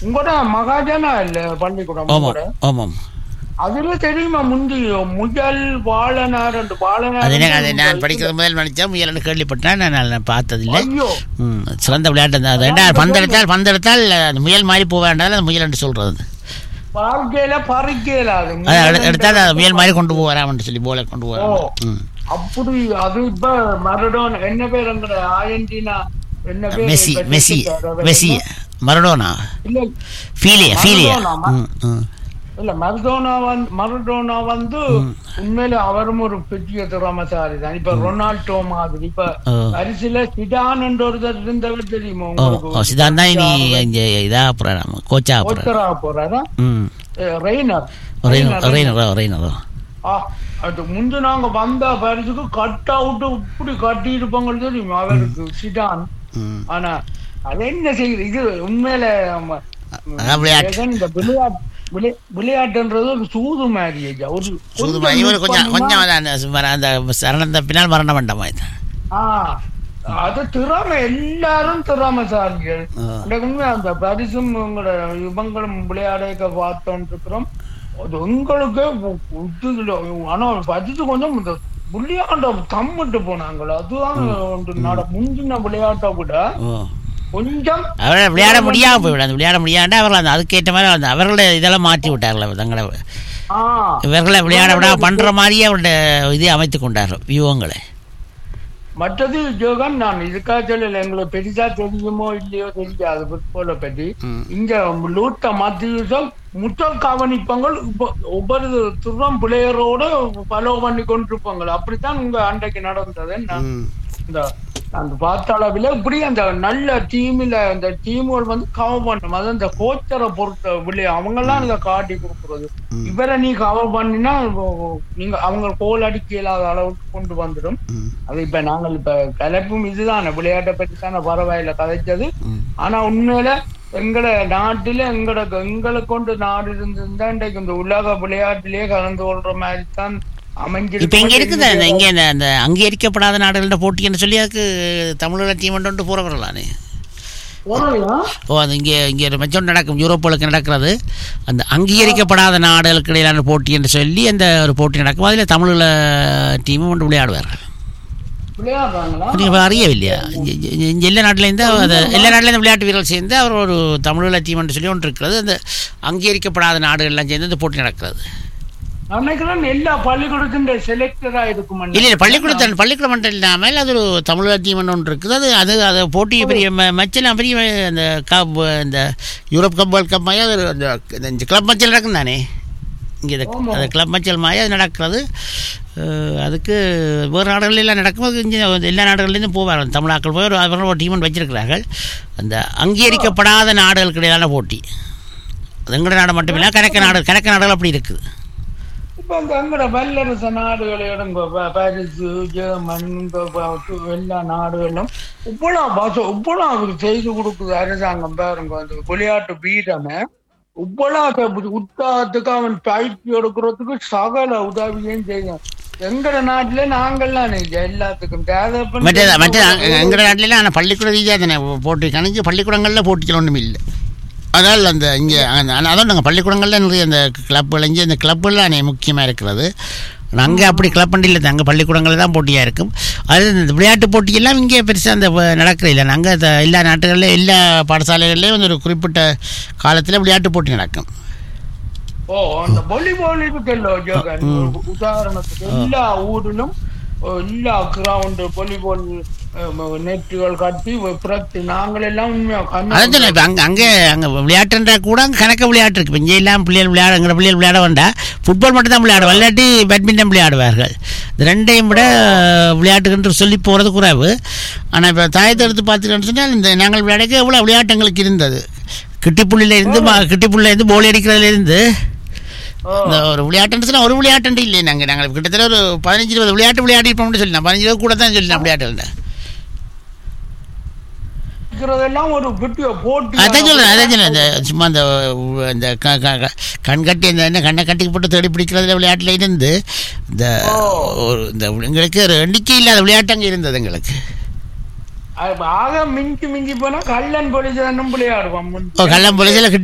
உங்களோட மகாஜனா இல்ல பள்ளிக்கூடம் ஆமாம் உங்களோட ஆமாம் அதுல தெரியுமா முந்தி முயல் வாழனார் ரெண்டு வாழனார் அது என்ன அது நான் படிக்கிறது முதல் நினைச்சா முயல்னு கேள்விப்பட்டேன் நான் நான் பார்த்ததில்லை ஐயோ ம் சிறந்த விளையாட்டு தான் அது ரெண்டா பந்து எடுத்தால் பந்து எடுத்தால் அந்த முயல் மாதிரி போக வேண்டாம் அது முயல் என்று சொல்கிறது வாழ்க்கையில பறிக்கல அது அது எடு- எடுத்தால் அது முயல் மாதிரி கொண்டு போகிறான்னு சொல்லி போல கொண்டு போகிறான் ம் அப்படி அது இப்ப மரடோன் என்ன பேர் எங்கட ஆர்ஜென்டினா என்ன பேர் மெஸ்ஸி இப்ப மெஸ்ஸி செத்துட்டாரு. மெஸ்ஸி மரடோனா இல்ல ஃபீலியா ஃபீலியா மரடோனா, ம் ம் இல்ல மரடோனா வந்து மரடோனா வந்து உண்மையில அவரும் ஒரு பெரிய திறமசாலி தான் இப்ப ரொனால்டோ மாதிரி இப்ப ஓ. அரிசில சிடான் என்ற ஒருத்தர் இருந்தவர் தெரியுமா ஓ ஓ சிதான் தான் இனி இங்கே இதாக போகிறான் கோச்சா போகிறான் ஒருத்தரா போறாரா ம் அஹ் ரெய்னர் ரெய்னர் ரெய்னரோ ரெய்னரோ ஆ, அது முந்து நாங்க வந்த பரிசுக்கு கட் அவுட் இப்படி கட்டி இருப்பாங்க தெரியுமா அவருக்கு சிடான் ம் ஆனா அது என்ன செய்யுது இது உண்மையில நம்ம, அதான் விளையாட்டு ஜெகன், இந்த விளையாட்டு விளை- விளையாட்டுன்றது ஒரு சூது மாதிரி ஐயா. ஒரு சூதுமா இவர் கொஞ்சம் கொஞ்சம் அந்த சுமார் அந்த சரணம் தப்பினால் மரணம் வேண்டாமா இது ஆ, அது திறமை எல்லாரும் திறமைசாலிகள் ஆ. அந்த உண்மை அந்த பரிசும் உங்களோட இவங்களும் விளையாட பார்த்தோம் இருக்கிறோம் அது உங்களுக்கு இது ஆனா பரிசு கொஞ்சம் இந்த விளையாண்ட தம்மிட்டு போனாங்களே அதுதான் ஒன்று நட முந்தின விளையாட்டை விட ஓ கொஞ்சம் அவரை விளையாட முடியாம போய்விடும் அந்த விளையாட முடியாண்டா அவர்கள் அந்த அதுக்கேற்ற மாதிரி அந்த அவர்களோட இதெல்லாம் மாற்றி விட்டார்கள் தங்களை ஆ இவர்களை விளையாட விடாம பண்ற மாதிரியே அவருடைய இதை அமைத்து கொண்டார்கள் வியூகங்களை மற்றது ஜோகன் நான் இதுக்காக சொல்லல எங்களுக்கு பெரிசா தெரியுமோ இல்லையோ தெரியாது ஃபுட்பாலை பற்றி ம். இங்க லூட்ட மத்திய முத்தல் கவனிப்பாங்க இப்ப ஒவ்வொரு துறம் பிளேயரோட ஃபாலோ பண்ணி கொண்டிருப்பாங்க அப்படித்தான் உங்க அன்றைக்கு நடந்தது நான் ம். இந்த அந்த பார்த்த அளவில் இப்படி அந்த நல்ல டீம்ல அந்த டீம்கள் வந்து கவர் பண்ணும் அது அந்த கோச்சரை பொறுத்த விளையா அவங்க எல்லாம் இதை காட்டி கொடுக்குறது இவரை நீ கவர் பண்ணினா நீங்க அவங்க கோல் அடிக்க இல்லாத அளவுக்கு கொண்டு வந்துடும் ம். அது இப்ப நாங்கள் இப்ப கலப்பும் இதுதானே விளையாட்டை பற்றி தானே பரவாயில்ல கதைச்சது ம். ஆனா உண்மையில எங்கட நாட்டுல எங்கட எங்களை கொண்டு நாடு இருந்திருந்தா இன்றைக்கு இந்த உலக விளையாட்டிலேயே கலந்து கொள்ற மாதிரி தான் இப்ப இங்க இருக்குது அந்த அமைஞ்சிருக்கு இங்க இந்த அந்த அங்கீகரிக்கப்படாத நாடுகள போட்டின்னு சொல்லி அதுக்கு தமிழக டீம் ஒன்று போறவர்களானே போறோம்யா? ஓ அது இங்கே இங்கே ஒரு மெச்சம் நடக்கும் யூரோப்புகளுக்கு நடக்கிறது அந்த அங்கீகரிக்கப்படாத நாடுகளுக்கு இடையிலான போட்டி என்று சொல்லி அந்த ஒரு போட்டி நடக்கும் அதில் தமிழில் டீமும் ஒன்று விளையாடுவார்கள் விளையாடுறாங்களா நீங்கள் அறியவில்லையா இங்க- இங்க- இங்க எல்லா நாட்டிலேருந்து அது எல்லா நாட்டிலேருந்து விளையாட்டு வீரர்கள் சேர்ந்து அவர் ஒரு தமிழில் டீம் என்று சொல்லி ஒன்று இருக்கிறது அந்த அங்கீகரிக்கப்படாத நாடுகள்லாம் சேர்ந்து இந்த போட்டி நடக்கிறது நான் நினைக்கிறேன் எல்லா பள்ளிக்கூடத்தின் செலக்டரா இருக்கும் இல்லை இல்லை பள்ளிக்கூடத்தில் பள்ளிக்கூடம் மட்டும் இல்லாமல் அது ஒரு தமிழக டீம் ஒன்று இருக்குது அது அது அது போட்டி பெரிய மச்செல்லாம் பெரிய அந்த கப் இந்த யூரோப் கப் வேர்ல்ட் கப் மாதிரி அது ஒரு அந்த இந்த கிளப் மச்சல் நடக்கும் தானே இங்கே இந்த ஆமா. அந்த கிளப் மச்சல் மாதிரி அது நடக்கிறது அஹ், அதுக்கு வேறு நாடுகளெல்லாம் நடக்கும் அது இங்கே எல்லா நாடுகள்லேருந்து போவார்கள் தமிழாக்கள் போய் ஒரு அவர்கள் ஒரு டீம் வச்சிருக்கிறார்கள் அந்த அங்கீகரிக்கப்படாத நாடுகளுக்கு இடையிலான போட்டி அது எங்கட நாடு மட்டும் இல்லை கணக்கு நாடு கணக்கு நாடுகள் அப்படி இருக்குது இப்ப இந்த எங்கட வல்லரசு நாடுகளிடம் பாரிஸ் ஜெர்மன் இந்த ப- எல்லா நாடுகளும் இவ்வளவு பச இவ்வளவு அவருக்கு செய்து கொடுக்குது அரசாங்கம் பாருங்க அந்த விளையாட்டு வீரனை இவ்வளவு உற்சாகத்துக்கு அவன் பயிற்சி எடுக்கிறதுக்கு சகல உதவியும் செய்யும் எங்கட நாட்டுல நாங்கள்லாம் நினைச்ச எல்லாத்துக்கும் தேவைப்படும் மற்ற மற்ற எங்கட நாட்டிலாம் ஆனால் பள்ளிக்கூட ரீதியாக தானே போட்டி கணக்கு பள்ளிக்கூடங்களில் போட்டிகள் ஒன்றும் இல்லை அதனால் அந்த இங்கே அதான் நாங்கள் பள்ளிக்கூடங்களில் நிறைய அந்த கிளப்புகள் இங்கே இந்த கிளப்புலாம் முக்கியமாக இருக்கிறது அங்கே அப்படி கிளப் இல்லை அங்கே பள்ளிக்கூடங்களில் தான் போட்டியாக இருக்கும் அது இந்த விளையாட்டு போட்டியெல்லாம் இங்கே பெருசாக அந்த வ- நடக்கிறது இல்லை நாங்கள் எல்லா நாட்டுகளிலும் எல்லா பாடசாலைகள்லேயும் வந்து ஒரு குறிப்பிட்ட காலத்தில் விளையாட்டு போட்டி நடக்கும் ஓ அந்த வாலிபால் இருக்குல்ல ஜோகன் உதாரணத்துக்கு எல்லா ஊரிலும் அஹ், எல்லா கிரவுண்ட் வாலிபால் நெட்டுகள் கட்டி பிரத்தி நாங்கள் எல்லாம் உண்மையா கண்ணு அதான் சொன்னேன் இப்போ அங்கே அங்கே அங்கே விளையாட்டுன்றா கூட அங்கே கணக்க விளையாட்டு இருக்குது இங்கே எல்லாம் பிள்ளைகள் விளையாட எங்களை பிள்ளைகள் விளையாட வேண்டாம் ஃபுட்பால் மட்டும் தான் விளையாடுவோம் இல்லாட்டி பேட்மிண்டன் விளையாடுவார்கள் இந்த ரெண்டையும் விட விளையாட்டுக்குன்று சொல்லி போகிறது குறைவு ஆனால் இப்போ தாயத்தை எடுத்து பார்த்துக்கிட்டு சொன்னால் இந்த நாங்கள் விளையாடக்க எவ்வளோ விளையாட்டு எங்களுக்கு இருந்தது கிட்டிப்புள்ளில இருந்து ம- கிட்டிப்புள்ளில இருந்து போல் அடிக்கிறதுல இருந்து ஓ, இந்த ஒரு விளையாட்டுன்னு சொன்னா ஒரு விளையாட்டு இல்லை நாங்கள் நாங்கள் கிட்டத்தட்ட ஒரு பதினஞ்சு இருபது விளையாட்டு விளையாடி இருப்போம்னு சொல்லலாம் பதினஞ்சு இருபது கூட தான் சொல்லலாம் விளையாட்டுல இருக்கிறதெல்லாம் ஒரு பெரிய போட்டி அதான் சொல்லுறேன் அதான் சொல்லுறேன் இந்த சும்மா அந்த உ- இந்த க- க- க- கண் கட்டி இந்த என்ன கண்ணை கட்டி போட்டு தேடி பிடிக்கிறதுல விளையாட்டுல இருந்து இந்த ஒரு இந்த எங்களுக்கு ஒரு எண்ணிக்கை இல்லாத விளையாட்டு அங்கே இருந்தது எங்களுக்கு ஆக மிஞ்சி மிஞ்சி போனா கள்ளன் பொலிசனும் விளையாடுவான் முந்தி. ஓ கள்ளம் பொலிசில்